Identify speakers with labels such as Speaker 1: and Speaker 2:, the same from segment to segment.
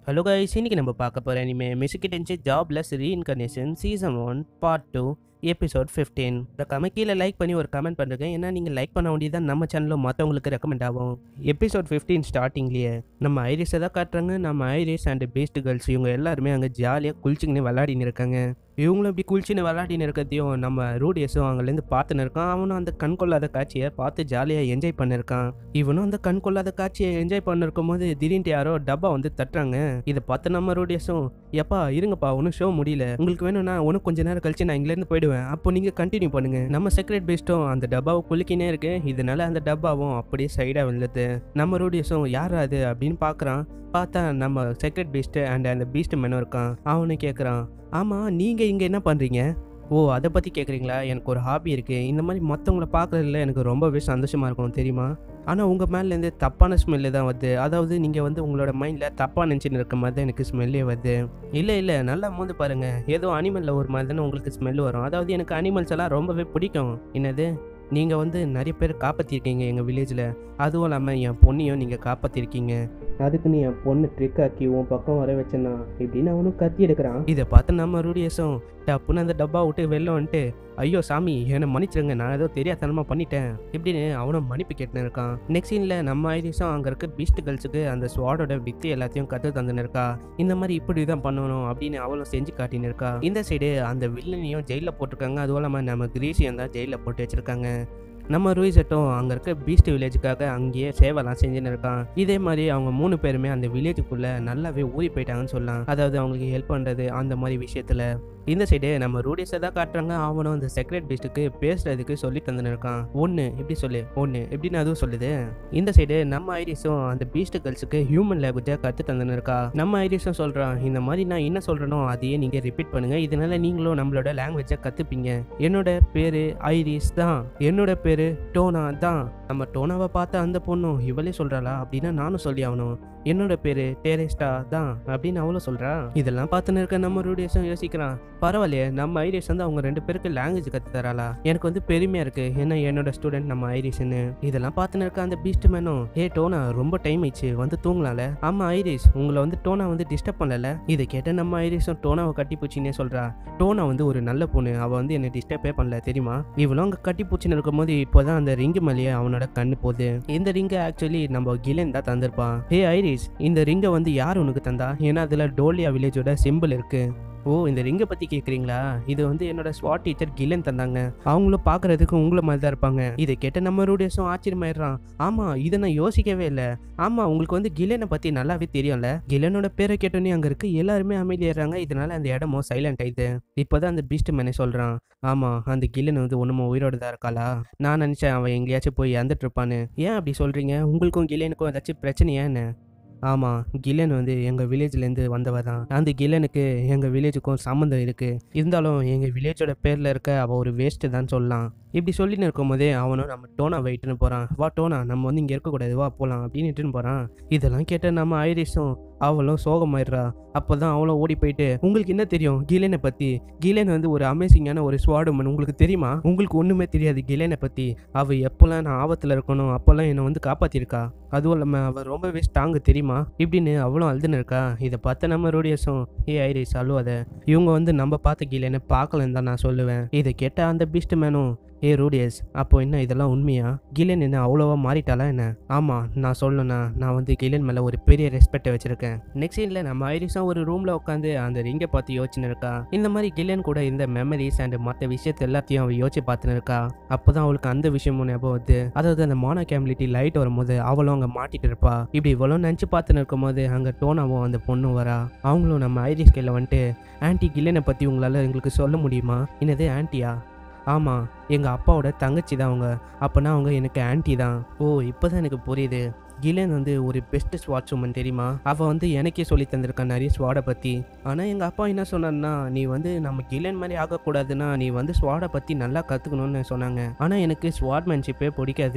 Speaker 1: hello guys இன்னைக்கு நம்ம பார்க்க போகிற இனிமே Mushoku Tensei jobless reincarnation season one part two episode fifteen இந்த கமெ கீழே லைக் பண்ணி ஒரு கமெண்ட் பண்ணுறேன் ஏன்னா நீங்கள் லைக் பண்ண வேண்டியதான் நம்ம சேனலில் மற்றவங்களுக்கு ரெக்கமெண்ட் ஆகும் எபிசோட் ஃபிஃப்டீன் ஸ்டார்டிங்லேயே நம்ம ஐரிஸை தான் காட்டுறாங்க நம்ம ஐரிஸ் அண்ட் பேஸ்ட் கேர்ள்ஸ் இவங்க எல்லாருமே அங்கே ஜாலியாக குளிச்சுக்கின்னு விளையாடின்னு இருக்காங்க இவங்களும் இப்படி குளிச்சுன்னு விளையாடின்னு இருக்கிறதையும் நம்ம ரூடியஸும் அங்கேருந்து பார்த்துன்னு இருக்கான் அவனும் அந்த கண் கொள்ளாத காட்சியை பார்த்து ஜாலியாக என்ஜாய் பண்ணிருக்கான் இவனும் அந்த கண் கொள்ளாத காட்சியை என்ஜாய் பண்ணிருக்கும் போது திடீர்னு யாரோ டப்பா வந்து தட்டுறாங்க இதை பார்த்து நம்ம ரூடியஸும் எப்பா இருங்கப்பா ஒன்றும் ஷோ முடியல உங்களுக்கு வேணும்னா ஒன்றும் கொஞ்ச நேரம் கழிச்சு நான் இங்கேருந்து போயிடுவேன் அப்போ நீங்கள் கண்டினியூ பண்ணுங்க நம்ம செக்ரெட் பேஸ்ட்டும் அந்த டப்பாவை குலுக்கினே இருக்கு இதனால அந்த டப்பாவும் அப்படியே சைடாக விழுது நம்ம ரூடியஸும் யார் அது அப்படின்னு பார்க்குறான் பார்த்தா நம்ம செக்ரெட் பீஸ்ட் அண்ட் அந்த பீஸ்ட் மெனும் இருக்கான் அவனு கேட்குறான் ஆமாம் நீங்கள் இங்கே என்ன பண்ணுறீங்க ஓ அதை பற்றி கேட்குறீங்களா எனக்கு ஒரு ஹாபி இருக்குது இந்த மாதிரி மற்றவங்கள பார்க்குறதுல எனக்கு ரொம்பவே சந்தோஷமாக இருக்கும் தெரியுமா ஆனால் உங்கள் மேலேருந்து தப்பான ஸ்மெல்லு தான் வருது அதாவது நீங்கள் வந்து உங்களோட மைண்டில் தப்பாக நினச்சின்னு இருக்க மாதிரி தான் எனக்கு ஸ்மெல்லே வருது இல்லை இல்லை நல்லா மூந்து பாருங்கள் ஏதோ அனிமலில் ஒரு மாதிரி தானே உங்களுக்கு ஸ்மெல் வரும் அதாவது எனக்கு அனிமல்ஸ் எல்லாம் ரொம்பவே பிடிக்கும் என்னது நீங்கள் வந்து நிறைய பேர் காப்பாற்றிருக்கீங்க எங்கள் வில்லேஜில் அதுவும் இல்லாமல் என் பொண்ணையும் நீங்கள் காப்பாற்றிருக்கீங்க அதுக்கு நீ என் பொண்ணு ட்ரிக் ஆக்கி உன் பக்கம் வர வச்சனா இப்படின்னு அவனும் கத்தி எடுக்கிறான் இதை பார்த்து நம்ம ரூடியஸும் டப்புன்னு அந்த டப்பா விட்டு வெளில வந்துட்டு ஐயோ சாமி என்னை மன்னிச்சிருங்க நான் ஏதோ தெரியாதனமாக பண்ணிட்டேன் இப்படின்னு அவனும் மன்னிப்பு கேட்டுன்னு இருக்கான் நெக்ஸ்ட் சீனில் நம்ம ஐரிஸும் அங்கே இருக்க பீஸ்ட் கேர்ள்ஸுக்கு அந்த ஸ்வாடோட வித்தி எல்லாத்தையும் கற்று தந்துன்னு இருக்கா இந்த மாதிரி இப்படி தான் பண்ணணும் அப்படின்னு அவளும் செஞ்சு காட்டின்னு இருக்கா இந்த சைடு அந்த வில்லனையும் ஜெயிலில் போட்டிருக்காங்க அதுவும் இல்லாமல் நம்ம கிரீஸியம் தான் ஜெயிலில் போட்டு வச்சிருக்காங்க நம்ம ரூயிசட்டும் அங்கே இருக்க பீஸ்ட் வில்லேஜுக்காக அங்கேயே சேவைலாம் செஞ்சுன்னு இருக்கான் இதே மாதிரி அவங்க மூணு பேருமே அந்த வில்லேஜுக்குள்ளே நல்லாவே ஊறி போயிட்டாங்கன்னு சொல்லலாம் அதாவது அவங்களுக்கு ஹெல்ப் பண்ணுறது அந்த மாதிரி விஷயத்தில் இந்த சைடு நம்ம ரூடிஸை தான் காட்டுறாங்க அவனும் அந்த செக்ரெட் பீஸ்ட்டுக்கு பேசுறதுக்கு சொல்லி தந்துன்னு இருக்கான் ஒன்று இப்படி சொல்லு ஒன்று எப்படின்னு அதுவும் சொல்லுது இந்த சைடு நம்ம ஐரிஸும் அந்த பீஸ்ட் கேர்ள்ஸுக்கு ஹியூமன் லாங்குவேஜை கற்று தந்துன்னு இருக்கா நம்ம ஐரிஸும் சொல்கிறான் இந்த மாதிரி நான் என்ன சொல்கிறேனோ அதையே நீங்கள் ரிப்பீட் பண்ணுங்க இதனால நீங்களும் நம்மளோட லாங்குவேஜை கற்றுப்பீங்க என்னோட பேர் ஐரிஸ் தான் என்னோட பேர் டோனா தான் நம்ம டோனாவை பார்த்த அந்த பொண்ணும் இவளே சொல்கிறாளா அப்படின்னா நானும் சொல்லி ஆகணும் என்னோட பேர் டேரேஸ்டா தான் அப்படின்னு அவளும் சொல்கிறா இதெல்லாம் பார்த்துன்னு இருக்க நம்ம ரூடியஸும் யோசிக்கிறான் பரவாயில்லையே நம்ம ஐரிஸ் வந்து அவங்க ரெண்டு பேருக்கு லாங்குவேஜ் கற்று தராளா எனக்கு வந்து பெருமையாக இருக்குது ஏன்னா என்னோட ஸ்டூடெண்ட் நம்ம ஐரிஸ்னு இதெல்லாம் பார்த்துன்னு இருக்க அந்த பீஸ்ட் மேனும் ஏ டோனா ரொம்ப டைம் ஆயிடுச்சு வந்து தூங்கலாம்ல ஆமாம் ஐரிஸ் உங்களை வந்து டோனா வந்து டிஸ்டர்ப் பண்ணல இதை கேட்ட நம்ம ஐரிஸும் டோனாவை கட்டி பூச்சின்னே சொல்கிறா டோனா வந்து ஒரு நல்ல பொண்ணு அவள் வந்து என்னை டிஸ்டர்பே பண்ணல தெரியுமா இவளும் அங்கே கட்டி பூச்சின்னு இருக்கும்போது இப்போதான் அந்த ரிங்கு மேலேயே அவனோட கண்ணு போகுது இந்த ரிங்கை ஆக்சுவலி நம்ம கிலன் தான் தந்திருப்பான் ஹே ஐரிஸ் இந்த ரிங்கை வந்து யார் உனக்கு தந்தா ஏன்னா அதில் டோலியா வில்லேஜோட சிம்பிள் இருக்கு ஓ இந்த ரிங்கை பற்றி கேட்குறீங்களா இது வந்து என்னோட ஸ்வாட் டீச்சர் கிலன் தந்தாங்க அவங்களும் பார்க்குறதுக்கு உங்களை மாதிரி தான் இருப்பாங்க இதை கேட்ட நம்ம ரூடியஸும் ஆச்சரியமாயிடுறான் ஆமாம் இதை நான் யோசிக்கவே இல்லை ஆமாம் உங்களுக்கு வந்து கிலனை பற்றி நல்லாவே தெரியும்ல கிலனோட பேரை கேட்டோன்னே அங்கே இருக்க எல்லாருமே அமைதியாடுறாங்க இதனால அந்த இடமும் சைலண்ட் ஆயிடுது இப்போதான் அந்த பீஸ்ட் மேனே சொல்கிறான் ஆமாம் அந்த கில்லன் வந்து ஒன்றுமோ உயிரோட தான் இருக்காளா நான் நினச்சேன் அவன் எங்கேயாச்சும் போய் இறந்துட்டு இருப்பான்னு ஏன் அப்படி சொல்கிறீங்க உங்களுக்கும் கில்லனுக்கும் ஏதாச்சும் பிரச்சனையா என்ன ஆமாம் கில்லன் வந்து எங்கள் வில்லேஜ்லேருந்து வந்தவ தான் அந்த கில்லனுக்கு எங்கள் வில்லேஜுக்கும் சம்மந்தம் இருக்குது இருந்தாலும் எங்கள் வில்லேஜோட பேரில் இருக்க அவள் ஒரு வேஸ்ட்டு தான் சொல்லலாம் இப்படி சொல்லின்னு இருக்கும்போதே அவனும் நம்ம டோனா வெயிட்டுன்னு போகிறான் வா டோனா நம்ம வந்து இங்கே இருக்கக்கூடாது வா போகலாம் அப்படின்னு இட்டுன்னு போகிறான் இதெல்லாம் கேட்ட நம்ம ஐரிஸும் அவளும் சோகமாயிடுறா அப்போ தான் அவளும் ஓடி போயிட்டு உங்களுக்கு என்ன தெரியும் கிலேனை பற்றி கிலேன் வந்து ஒரு அமேசிங்கான ஒரு ஸ்வாடுமன் உங்களுக்கு தெரியுமா உங்களுக்கு ஒன்றுமே தெரியாது கிலேனை பற்றி அவள் எப்போல்லாம் நான் ஆபத்தில் இருக்கணும் அப்போல்லாம் என்னை வந்து காப்பாற்றிருக்கா அதுவும் இல்லாமல் அவள் ரொம்பவே ஸ்ட்ராங்கு தெரியுமா இப்படின்னு அவளும் அழுதுன்னு இருக்கா இதை பார்த்த நம்ம ரோடியஸும் ஏ ஐரிஸ் அழுவாத இவங்க வந்து நம்ம பார்த்த கிலேனை பார்க்கலன்னு தான் நான் சொல்லுவேன் இதை கேட்ட அந்த பீஸ்ட் மேனும் ஏ ரூடியஸ் அப்போ என்ன இதெல்லாம் உண்மையா கிலன் என்ன அவ்வளோவா மாறிட்டாளா என்ன ஆமாம் நான் சொல்லணும்னா நான் வந்து கிலன் மேலே ஒரு பெரிய ரெஸ்பெக்டை வச்சிருக்கேன் நெக்ஸ்ட் சீனில் நம்ம ஐரிஸாக ஒரு ரூமில் உட்காந்து அந்த ரிங்கை பார்த்து யோசிச்சுன்னு இருக்கா இந்த மாதிரி கிலன் கூட இந்த மெமரிஸ் அண்ட் மற்ற விஷயத்த எல்லாத்தையும் அவள் யோசிச்சு பார்த்துன்னு இருக்கா அப்போ தான் அவளுக்கு அந்த விஷயமும் ஞாபகம் வருது அதாவது அந்த மானா கேமிலிட்டி லைட் வரும்போது அவளும் அங்கே மாட்டிட்டு இருப்பா இப்படி இவ்வளோ நினச்சி பார்த்துன்னு இருக்கும்போது அங்கே டோனாவும் அந்த பொண்ணும் வரா அவங்களும் நம்ம ஐரிஸ் கையில் வந்துட்டு ஆன்டி கில்லனை பற்றி உங்களால் எங்களுக்கு சொல்ல முடியுமா என்னது ஆன்ட்டியா ஆமாம் எங்கள் அப்பாவோட தங்கச்சி தான் அவங்க அப்போனா அவங்க எனக்கு ஆன்ட்டி தான் ஓ இப்போ தான் எனக்கு புரியுது கிலன் வந்து ஒரு பெஸ்ட் ஸ்வாட் உமன் தெரியுமா அவள் வந்து எனக்கே சொல்லி தந்திருக்கா நிறைய ஸ்வாடை பற்றி ஆனால் எங்கள் அப்பா என்ன சொன்னார்னா நீ வந்து நம்ம கிலன் மாதிரி ஆகக்கூடாதுன்னா நீ வந்து ஸ்வாடை பற்றி நல்லா கற்றுக்கணும்னு சொன்னாங்க ஆனால் எனக்கு ஸ்வாட்மேன்ஷிப்பே பிடிக்காது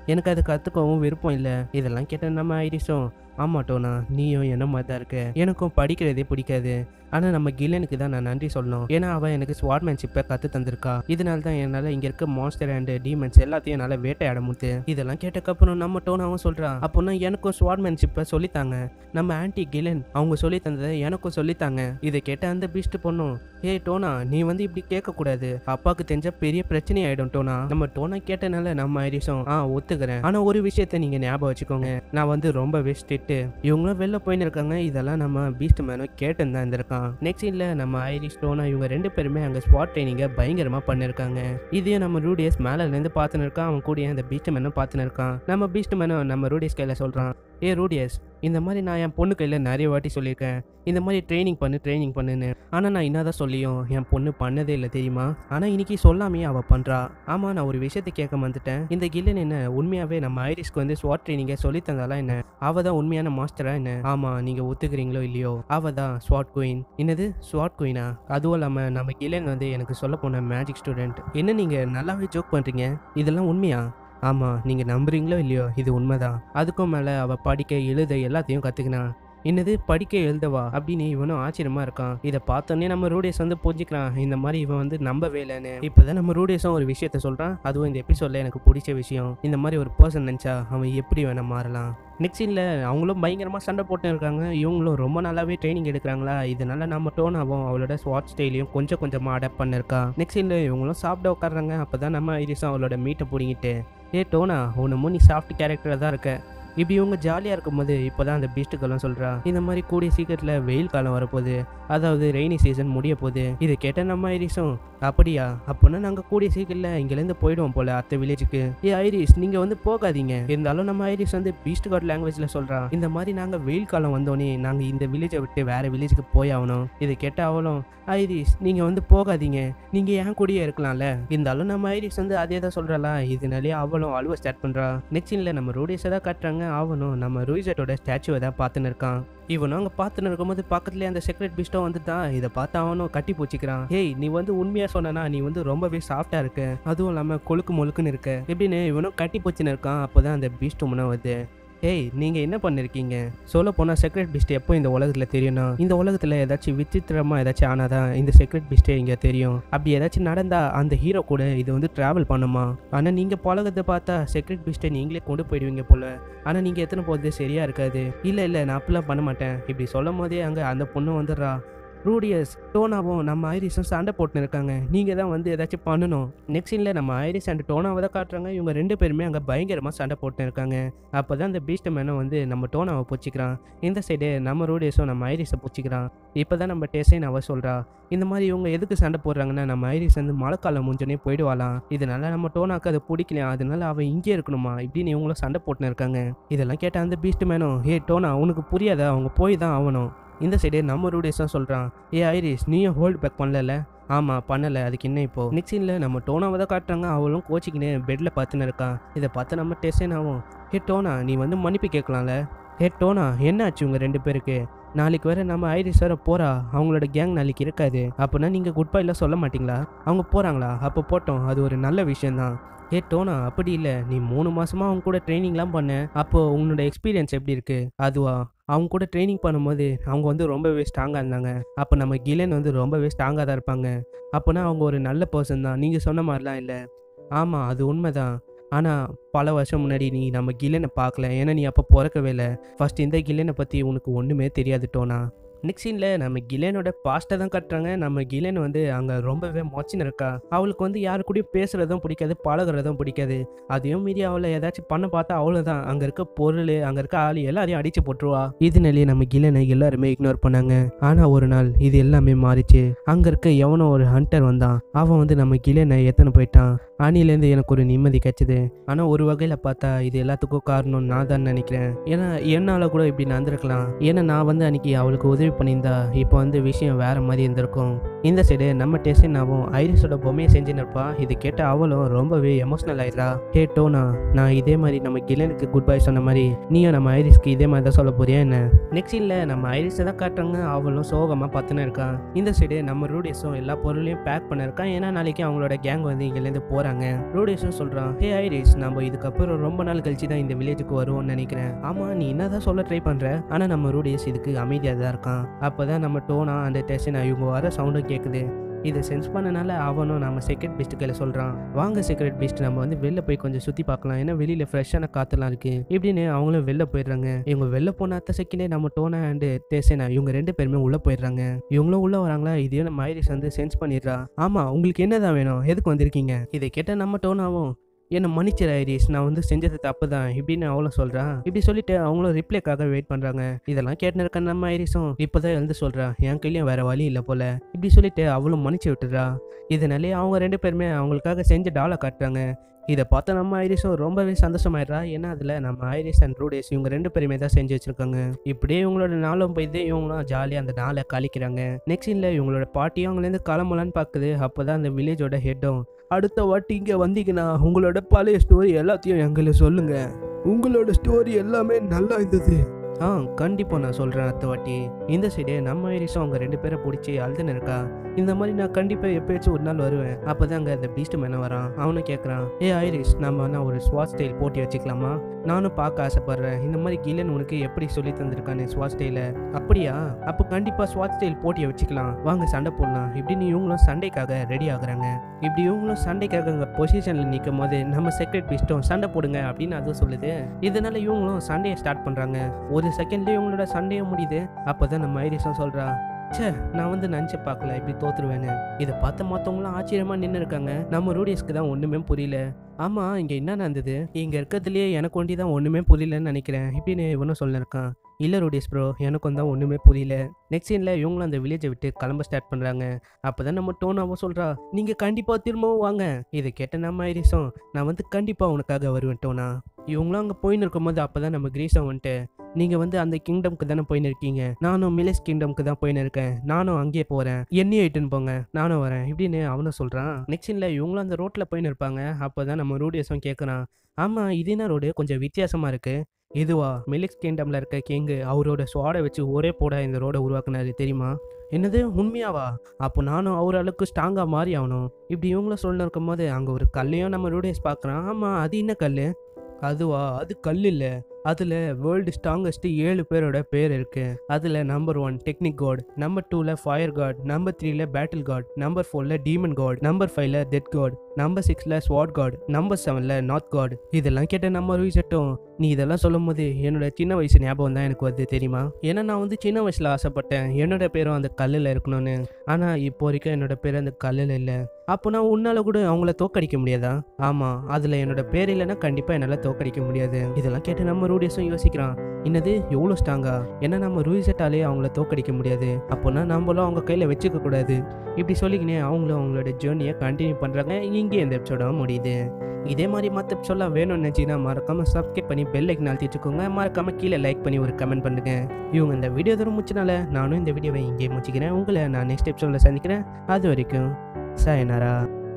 Speaker 1: எனக்கு அது கற்றுக்கவும் விருப்பம் இல்லை இதெல்லாம் கேட்ட நம்ம ஐரிஸும் ஆமா டோனா நீயும் என்ன மாதிரி தான் இருக்க எனக்கும் படிக்கிறதே பிடிக்காது ஆனால் நம்ம கில்லனுக்கு தான் நான் நன்றி சொல்லணும் ஏன்னா அவன் எனக்கு ஸ்வாட்மேன்ஷிப்பை கற்று தந்திருக்கா இதனால தான் என்னால் இங்கே இருக்க மான்ஸ்டர் அண்ட் டீமன்ஸ் எல்லாத்தையும் என்னால் வேட்டையாட முடியுது இதெல்லாம் கேட்டக்கப்புறம் நம்ம டோனாவும் சொல்கிறான் அப்போனா எனக்கும் ஸ்வாட்மேன்ஷிப்பை சொல்லித்தாங்க நம்ம ஆன்டி கிலன் அவங்க சொல்லி தந்ததை எனக்கும் சொல்லித்தாங்க இதை கேட்ட அந்த பீஸ்ட் பொண்ணும் ஏய் டோனா நீ வந்து இப்படி கேட்கக்கூடாது அப்பாவுக்கு தெரிஞ்ச பெரிய பிரச்சனை ஆயிடும் டோனா நம்ம டோனா கேட்டனால நம்ம ஐரிஸும் ஆ ஒத்துக்கிறேன் ஆனால் ஒரு விஷயத்த நீங்கள் ஞாபகம் வச்சுக்கோங்க நான் வந்து ரொம்பவே ஸ்ட்ரிக்ட்டு இவங்களும் வெளில போயின்னு இருக்காங்க இதெல்லாம் நம்ம பீஸ்ட் மேனும் கேட்டுன்னு தான் இருந்திருக்கான் நெக்ஸ்ட் சீன்ல நம்ம ஐரிஷ் டோனா இவங்க ரெண்டு பேருமே அங்கே ஸ்பாட் ட்ரைனிங்கை பயங்கரமாக பண்ணியிருக்காங்க இதையும் நம்ம ரூடியஸ் மேலேருந்து பார்த்துன்னு இருக்கான் அவன் கூட அந்த பீஸ்ட் மேனும் பார்த்துன்னு இருக்கான் நம்ம பீஸ்ட் மேனும் நம்ம ரூடியஸ் கையில் சொல்கிறான் ஏ ரூடியஸ் இந்த மாதிரி நான் என் பொண்ணு கையில் நிறைய வாட்டி சொல்லியிருக்கேன் இந்த மாதிரி ட்ரைனிங் பண்ணு ட்ரைனிங் பண்ணுன்னு ஆனால் நான் என்னதான் சொல்லியும் என் பொண்ணு பண்ணதே இல்லை தெரியுமா ஆனால் இன்னைக்கு சொல்லாமே அவள் பண்ணுறா ஆமாம் நான் ஒரு விஷயத்தை கேட்க வந்துட்டேன் இந்த கில்லன் என்ன உண்மையாகவே நம்ம ஐரிஸ்க்கு வந்து ஸ்வாட் ட்ரைனிங்கை சொல்லி தந்தாலாம் என்ன அவள் தான் உண்மையான மாஸ்டரா என்ன ஆமாம் நீங்கள் ஒத்துக்கிறீங்களோ இல்லையோ அவள் தான் ஸ்வாட் குயின் என்னது ஸ்வாட் குயினா அதுவும் இல்லாமல் நம்ம கில்லன் வந்து எனக்கு சொல்ல போன மேஜிக் ஸ்டூடெண்ட் என்ன நீங்கள் நல்லாவே ஜோக் பண்ணுறீங்க இதெல்லாம் உண்மையா ஆமாம் நீங்கள் நம்புறீங்களோ இல்லையோ இது உண்மைதான் அதுக்கும் மேலே அவள் படிக்க எழுத எல்லாத்தையும் கற்றுக்கினா என்னது படிக்க எழுதவா அப்படின்னு இவனும் ஆச்சரியமா இருக்கான் இதை பார்த்தோன்னே நம்ம ரூடியஸ் வந்து புரிஞ்சுக்கிறான் இந்த மாதிரி இவன் வந்து நம்பவே இல்லைன்னு இப்போதான் நம்ம ரூடியஸும் ஒரு விஷயத்த சொல்கிறான் அதுவும் இந்த எபிசோடில் எனக்கு பிடிச்ச விஷயம் இந்த மாதிரி ஒரு பர்சன் நினச்சா அவன் எப்படி வேணா மாறலாம் நெக்ஸ்ட் சீனில் அவங்களும் பயங்கரமாக சண்டை போட்டு இருக்காங்க இவங்களும் ரொம்ப நல்லாவே ட்ரைனிங் எடுக்கிறாங்களா இதனால நம்ம டோனாவும் அவளோட ஸ்வாட் ஸ்டைலையும் கொஞ்சம் கொஞ்சமாக அடாப்ட் பண்ணிருக்கா நெக்ஸ்ட் சீனில் இவங்களும் சாப்பிட உட்காடுறாங்க அப்போ தான் நம்ம ஐரிஸும் அவளோட மீட்டை பிடிங்கிட்டு ஏ டோனா ஒன்றுமோ நீ சாஃப்ட் கேரக்டராக தான் இருக்க இப்படி இவங்க ஜாலியாக இருக்கும்போது இப்போ தான் அந்த பீஸ்ட்டுக்கெல்லாம் சொல்கிறா இந்த மாதிரி கூடிய சீக்கிரத்தில் வெயில் காலம் வரப்போகுது அதாவது ரெய்னி சீசன் முடிய போகுது இதை கேட்ட நம்ம ஐரிஸும் அப்படியா அப்போனா நாங்கள் கூடிய சீக்கிரத்தில் இங்கேருந்து போயிடுவோம் போல அடுத்த வில்லேஜுக்கு ஏ ஐரிஸ் நீங்கள் வந்து போகாதீங்க இருந்தாலும் நம்ம ஐரிஸ் வந்து பீஸ்ட் காட் லாங்குவேஜில் சொல்கிறா இந்த மாதிரி நாங்கள் வெயில் காலம் வந்தோடனே நாங்கள் இந்த வில்லேஜை விட்டு வேறு வில்லேஜுக்கு போய் ஆகணும் இதை கேட்ட அவளும் ஐரிஸ் நீங்கள் வந்து போகாதீங்க நீங்கள் ஏன் கூடயே இருக்கலாம்ல இருந்தாலும் நம்ம ஐரிஸ் வந்து அதே தான் சொல்கிறாளா இதனாலே அவளும் அழுவ ஸ்டார்ட் பண்ணுறா நெக்ஸ்ட் சீனில் நம்ம ரூடியஸை தான் காட்டுறாங்க அவனும் நம்ம ரூயிசட்டோட ஸ்டாச்சுவை தான் பார்த்துன்னு இருக்கான் இவனும் அங்கே பார்த்துன்னு இருக்கும்போது பக்கத்துலேயே அந்த செக்ரெட் பிஸ்டம் வந்து தான் இதை பார்த்து அவனும் கட்டி போச்சுக்கிறான் ஏய் நீ வந்து உண்மையாக சொன்னா நீ வந்து ரொம்பவே சாஃப்டாக இருக்க அதுவும் இல்லாமல் கொழுக்கு மொழுக்குன்னு இருக்க எப்படின்னு இவனும் கட்டி போச்சுன்னு இருக்கான் அப்போ தான் அந்த பீஸ்ட் முன்ன வருது ஏய் நீங்கள் என்ன பண்ணிருக்கீங்க சொல்ல போனால் செக்ரெட் பிஸ்ட் எப்போ இந்த உலகத்தில் தெரியும்னா இந்த உலகத்தில் ஏதாச்சும் விசித்திரமாக ஏதாச்சும் ஆனாதான் இந்த செக்ரெட் பிஸ்டே இங்கே தெரியும் அப்படி ஏதாச்சும் நடந்தா அந்த ஹீரோ கூட இது வந்து ட்ராவல் பண்ணுமா ஆனால் நீங்கள் பழகத்தை பார்த்தா செக்ரெட் பிஸ்ட்டை நீங்களே கொண்டு போயிடுவீங்க போல ஆனால் நீங்கள் எத்தனை போகிறது சரியாக இருக்காது இல்லை இல்லை நான் அப்படிலாம் பண்ண மாட்டேன் இப்படி சொல்லும் போதே அங்கே அந்த பொண்ணு வந்துடுறா ரூடியஸ் டோனாவும் நம்ம ஐரிஸும் சண்டை போட்டுன்னு இருக்காங்க நீங்கள் தான் வந்து ஏதாச்சும் பண்ணணும் நெக்ஸ்ட் சீனில் நம்ம ஐரிஸ் அண்ட் டோனாவை தான் காட்டுறாங்க இவங்க ரெண்டு பேருமே அங்கே பயங்கரமாக சண்டை போட்டுன்னு இருக்காங்க அப்போ தான் அந்த பீஸ்ட் மேனும் வந்து நம்ம டோனாவை பிடிச்சிக்கிறான் இந்த சைடு நம்ம ரூடியஸும் நம்ம ஐரிஸை பிடிச்சிக்கிறான் இப்போ தான் நம்ம டேசைன் அவ சொல்கிறா இந்த மாதிரி இவங்க எதுக்கு சண்டை போடுறாங்கன்னா நம்ம ஐரிஸ் வந்து மழைக்காலம் முடிஞ்சோடனே போயிடுவாளாம் இதனால நம்ம டோனாக்கு அதை பிடிக்கலையா அதனால அவன் இங்கே இருக்கணுமா இப்படின்னு இவங்களும் சண்டை போட்டுன்னு இருக்காங்க இதெல்லாம் கேட்ட அந்த பீஸ்ட் மேனும் ஏ டோனா உனக்கு புரியாதா அவங்க போய் தான் ஆகணும் இந்த சைடு நம்ம ரூடேஸ் தான் சொல்கிறான் ஏ ஐரிஸ் நீயும் ஹோல்ட் பேக் பண்ணல ஆமாம் பண்ணலை அதுக்கு என்ன இப்போ நெக்ஸ்ட் சீனில் நம்ம டோனாவை தான் காட்டுறாங்க அவளும் கோச்சிக்கின்னு பெட்டில் பார்த்துன்னு இருக்கான் இதை பார்த்து நம்ம டெஸ்டன் ஆகும் ஹே டோனா நீ வந்து மன்னிப்பு கேட்கலாம்ல ஹே டோனா என்ன ஆச்சு உங்கள் ரெண்டு பேருக்கு நாளைக்கு வேற நம்ம ஐரிஸ் வேற போறா அவங்களோட கேங் நாளைக்கு இருக்காது அப்படின்னா நீங்கள் குட் பைலாம் சொல்ல மாட்டீங்களா அவங்க போகிறாங்களா அப்போ போட்டோம் அது ஒரு நல்ல விஷயம்தான் ஏ டோனா அப்படி இல்லை நீ மூணு மாசமா அவங்க கூட ட்ரைனிங்லாம் பண்ண அப்போ உன்னோட எக்ஸ்பீரியன்ஸ் எப்படி இருக்கு அதுவா அவங்க கூட ட்ரைனிங் பண்ணும்போது அவங்க வந்து ரொம்பவே ஸ்ட்ராங்காக இருந்தாங்க அப்போ நம்ம கிலன் வந்து ரொம்பவே ஸ்ட்ராங்காக தான் இருப்பாங்க அப்போனா அவங்க ஒரு நல்ல பர்சன் தான் நீங்கள் சொன்ன மாதிரிலாம் இல்லை ஆமாம் அது உண்மைதான் ஆனால் பல வருஷம் முன்னாடி நீ நம்ம கில்லனை பார்க்கல ஏன்னா நீ அப்போ பிறக்கவே இல்லை ஃபர்ஸ்ட் இந்த கில்லனை பற்றி உனக்கு ஒன்றுமே தெரியாது டோனா நெக்ஸ்ட் சீனில் நம்ம கிலேனோட பாஸ்ட்டை தான் கட்டுறாங்க நம்ம கிலேன் வந்து அங்கே ரொம்பவே மொச்சின்னு இருக்கா அவளுக்கு வந்து யாரு கூடயும் பேசுகிறதும் பிடிக்காது பழகுறதும் பிடிக்காது அதையும் மீறி அவளை ஏதாச்சும் பண்ண பார்த்தா அவ்வளோதான் அங்கே இருக்க பொருள் அங்கே இருக்க ஆள் எல்லாரையும் அடிச்சு போட்டுருவா இதனாலேயே நம்ம கிலேனை எல்லாருமே இக்னோர் பண்ணாங்க ஆனால் ஒரு நாள் இது எல்லாமே மாறிச்சு அங்கே இருக்க எவனோ ஒரு ஹண்டர் வந்தான் அவன் வந்து நம்ம கிலேனை எத்தனை போயிட்டான் அணிலேருந்து எனக்கு ஒரு நிம்மதி கிடைச்சது ஆனால் ஒரு வகையில் பார்த்தா இது எல்லாத்துக்கும் காரணம் நான் தான் நினைக்கிறேன் ஏன்னா என்னால் கூட இப்படி நடந்திருக்கலாம் ஏன்னா நான் வந்து அன்னைக்கு அவளுக்கு உதவி பண்ணியிருந்தா இப்போ வந்து விஷயம் வேற மாதிரி இருந்திருக்கும் இந்த சைடு நம்ம டெஸ்டினாவும் ஐரிஸோட பொம்மையை செஞ்சுன்னு இருப்பா இது கேட்ட அவளும் ரொம்பவே எமோஷனல் ஆயிடுறா ஹே டோனா நான் இதே மாதிரி நம்ம கிலனுக்கு குட் பை சொன்ன மாதிரி நீயும் நம்ம ஐரிஸ்க்கு இதே மாதிரி தான் சொல்ல போறியா என்ன நெக்ஸ்ட் இல்லை நம்ம ஐரிஸை தான் காட்டுறாங்க அவளும் சோகமாக பார்த்துன்னு இருக்கான் இந்த சைடு நம்ம ரூடிஸும் எல்லா பொருளையும் பேக் பண்ணிருக்கான் ஏன்னா நாளைக்கு அவங்களோட கேங் வந்து இங்கேருந்து போகிறாங்க வராங்க ரூடேஸும் சொல்றான் ஹே ஐரிஸ் நம்ம இதுக்கப்புறம் ரொம்ப நாள் கழிச்சு தான் இந்த வில்லேஜுக்கு வருவோம்னு நினைக்கிறேன் ஆமா நீ என்னதான் சொல்ல ட்ரை பண்ற ஆனா நம்ம ரூடேஸ் இதுக்கு அமைதியா தான் இருக்கான் அப்பதான் நம்ம டோனா அந்த டெஸ்டினா இவங்க வர சவுண்டும் கேக்குது இதை சென்ஸ் பண்ணனால அவனும் நம்ம செக்ரெட் பீஸ்ட் கையில் சொல்கிறான் வாங்க செக்ரெட் பீஸ்ட் நம்ம வந்து வெளில போய் கொஞ்சம் சுற்றி பார்க்கலாம் ஏன்னா வெளியில் ஃப்ரெஷ்ஷான காற்றுலாம் இருக்குது இப்படின்னு அவங்களும் வெளில போயிடுறாங்க இவங்க வெளில போன அத்த செகண்டே நம்ம டோனா அண்டு டேசேனா இவங்க ரெண்டு பேருமே உள்ளே போயிடுறாங்க இவங்களும் உள்ளே வராங்களா இதையும் நம்ம ஐரிஸ் வந்து சென்ஸ் பண்ணிடுறா ஆமாம் உங்களுக்கு என்னதான் வேணும் எதுக்கு வந்திருக்கீங்க இதை கேட்டால் நம்ம டோனாவும் என்னை மன்னிச்சிரு ஐரிஸ் நான் வந்து செஞ்சது தப்பு தான் இப்படின்னு அவளும் சொல்கிறான் இப்படி சொல்லிட்டு அவங்களும் ரிப்ளைக்காக வெயிட் பண்ணுறாங்க இதெல்லாம் கேட்டு இருக்க நம்ம ஐரிஸும் இப்போதான் எழுந்து சொல்கிறா என் கையிலையும் வேற வழி இல்லை போல இப்படி சொல்லிட்டு அவளும் மன்னிச்சு விட்டுறா இதனாலே அவங்க ரெண்டு பேருமே அவங்களுக்காக செஞ்ச டாலை காட்டுறாங்க இதை பார்த்து நம்ம ஐரிஸும் ரொம்பவே சந்தோஷமாயிடுறா ஏன்னா அதில் நம்ம ஐரிஸ் அண்ட் ரூடேஸ் இவங்க ரெண்டு பேருமே தான் செஞ்சு வச்சிருக்காங்க இப்படியே இவங்களோட நாளும் போயிட்டு இவங்களும் ஜாலியாக அந்த நாளை கழிக்கிறாங்க நெக்ஸ்ட் இல்லை இவங்களோட பாட்டியும் அவங்களேருந்து கிளம்பலான்னு பார்க்குது அப்போ தான் அந்த வில்லேஜோட ஹெட்டும் அடுத்த வாட்டி இங்கே வந்தீங்கன்னா உங்களோட பழைய ஸ்டோரி எல்லாத்தையும் எங்களை சொல்லுங்க உங்களோட ஸ்டோரி எல்லாமே நல்லா இருந்தது ஆ கண்டிப்பாக நான் சொல்கிறேன் அடுத்த வாட்டி இந்த சைடு நம்ம ஐரிஸும் அவங்க ரெண்டு பேரை பிடிச்சி அழுதுன்னு இருக்கா இந்த மாதிரி நான் கண்டிப்பாக எப்பயாச்சும் ஒரு நாள் வருவேன் அப்போ தான் அங்கே அந்த பீஸ்ட் மேன வரான் அவனும் கேட்குறான் ஏ ஐரிஸ் நம்ம வேணா ஒரு ஸ்வாட் ஸ்டைல் போட்டி வச்சுக்கலாமா நானும் பார்க்க ஆசைப்பட்றேன் இந்த மாதிரி கில்லன் உனக்கு எப்படி சொல்லி தந்திருக்கானே ஸ்வாட் ஸ்டைலை அப்படியா அப்போ கண்டிப்பாக ஸ்வாட் ஸ்டைல் போட்டியை வச்சுக்கலாம் வாங்க சண்டை போடலாம் இப்படின்னு இவங்களும் சண்டைக்காக ரெடி ஆகுறாங்க இப்படி இவங்களும் சண்டைக்காக அங்கே பொசிஷனில் நிற்கும் போது நம்ம செக்ரெட் பீஸ்ட்டும் சண்டை போடுங்க அப்படின்னு அதுவும் சொல்லுது இதனால இவங்களும் சண்டையை ஸ்டார்ட் பண்ணுறாங்க ஒரு செகண்ட்லேயே இவங்களோட சண்டையும் முடியுது அப்போ தான் நம்ம ஐரிஸும் சொல்கிறா ச்சே நான் வந்து நினச்சி பார்க்கல இப்படி தோத்துருவேன்னு இதை பார்த்த மற்றவங்களும் ஆச்சரியமா நின்று இருக்காங்க நம்ம ரூடியஸ்க்கு தான் ஒன்றுமே புரியல ஆமாம் இங்கே என்ன நடந்தது இங்கே இருக்கிறதுலையே எனக்கு ஒண்டி தான் ஒன்றுமே புரியலன்னு நினைக்கிறேன் இப்படின்னு இவனும் சொல்லியிருக்கான் இல்லை ரூடியஸ் ப்ரோ எனக்கும் தான் ஒன்றுமே புரியல நெக்ஸ்ட் சீனில் இவங்களும் அந்த வில்லேஜை விட்டு கிளம்ப ஸ்டார்ட் பண்ணுறாங்க அப்போ தான் நம்ம டோனாவும் சொல்கிறா நீங்கள் கண்டிப்பாக திரும்பவும் வாங்க இதை கேட்ட நம்ம ஐரிஸும் நான் வந்து கண்டிப்பாக உனக்காக வருவேன் டோனா இவங்களும் அங்கே போயின்னு இருக்கும்போது அப்போ தான் நம்ம கிரீஸும் வந்துட்டு நீங்கள் வந்து அந்த கிங்டம்க்கு தானே போயின்னு இருக்கீங்க நானும் மிலேஸ் கிங்டம்க்கு தான் போயின்னு இருக்கேன் நானும் அங்கேயே போகிறேன் என்னையும் இட்டுன்னு போங்க நானும் வரேன் இப்படின்னு அவனும் சொல்கிறான் நெக்ஸ்ட் இல்லை இவங்களும் அந்த ரோட்டில் போயின்னு இருப்பாங்க அப்போ தான் நம்ம ரூடியஸும் கேட்குறான் ஆமாம் இது என்ன ரோடு கொஞ்சம் வித்தியாசமாக இருக்குது இதுவா மிலிக்ஸ் கிங்டமில் இருக்க கிங்கு அவரோட ஸ்வாடை வச்சு ஒரே போட இந்த ரோடை உருவாக்குனாரு தெரியுமா என்னது உண்மையாவா அப்போ நானும் அவர் அளவுக்கு ஸ்ட்ராங்காக மாறி ஆகணும் இப்படி இவங்களும் சொல்லணும் இருக்கும்போது அங்கே ஒரு கல்லையும் நம்ம ரூடேஸ் பார்க்குறான் ஆமாம் அது என்ன கல் அதுவா அது கல் இல்லை அதில் வேர்ல்டு ஸ்ட்ராங்கஸ்ட் ஏழு பேரோட பேர் இருக்கு அதில் number one technique god number டூவில் ஃபயர் காட் நம்பர் த்ரீல பேட்டில் காட் நம்பர் ஃபோரில் டீமன் காட் நம்பர் ஃபைவ்ல டெட் காட் நம்பர் சிக்ஸில் ஸ்வாட் காட் நம்பர் செவனில் நார்த் காட் இதெல்லாம் கேட்ட நம்ம ரீசெட்டும் நீ இதெல்லாம் சொல்லும் போது என்னோட சின்ன வயசு ஞாபகம் தான் எனக்கு வருது தெரியுமா ஏன்னா நான் வந்து சின்ன வயசில் ஆசைப்பட்டேன் என்னோட பேரும் அந்த கல்லில் இருக்கணும்னு ஆனால் இப்போ வரைக்கும் என்னோட பேர் அந்த கல்லில் இல்லை அப்போ நான் உன்னால் கூட அவங்கள தோக்கடிக்க முடியாதா ஆமாம் அதில் என்னோட பேர் இல்லைன்னா கண்டிப்பாக என்னால் தோக்கடிக்க முடியாது இதெல்லாம் கேட்டு நம்ம ரூடியஸும் யோசிக்கிறான் என்னது எவ்வளோ ஸ்ட்ராங்கா ஏன்னா நம்ம ரூசெட்டாலே அவங்கள தோக்கடிக்க முடியாது அப்போனா நம்மளும் அவங்க கையில் வச்சுக்க கூடாது இப்படி சொல்லிக்கினே அவங்களும் அவங்களோட ஜேர்னியை கண்டினியூ பண்ணுறாங்க இங்கே இந்த எபிசோட முடியுது இதே மாதிரி மற்ற எபிசோட்லாம் வேணும்னு நினச்சிங்கன்னா மறக்காமல் சப்ஸ்கிரைப் பண்ணி பெல் ஐக்கன் அழுத்தி வச்சுக்கோங்க மறக்காமல் கீழே லைக் பண்ணி ஒரு கமெண்ட் பண்ணுங்க இவங்க இந்த வீடியோ தூரம் முடிச்சனால நானும் இந்த வீடியோவை இங்கே முடிச்சுக்கிறேன் உங்களை நான் நெக்ஸ்ட் எபிசோடில் சந்திக்கிறேன் அது வரைக்கும் சாயனாரா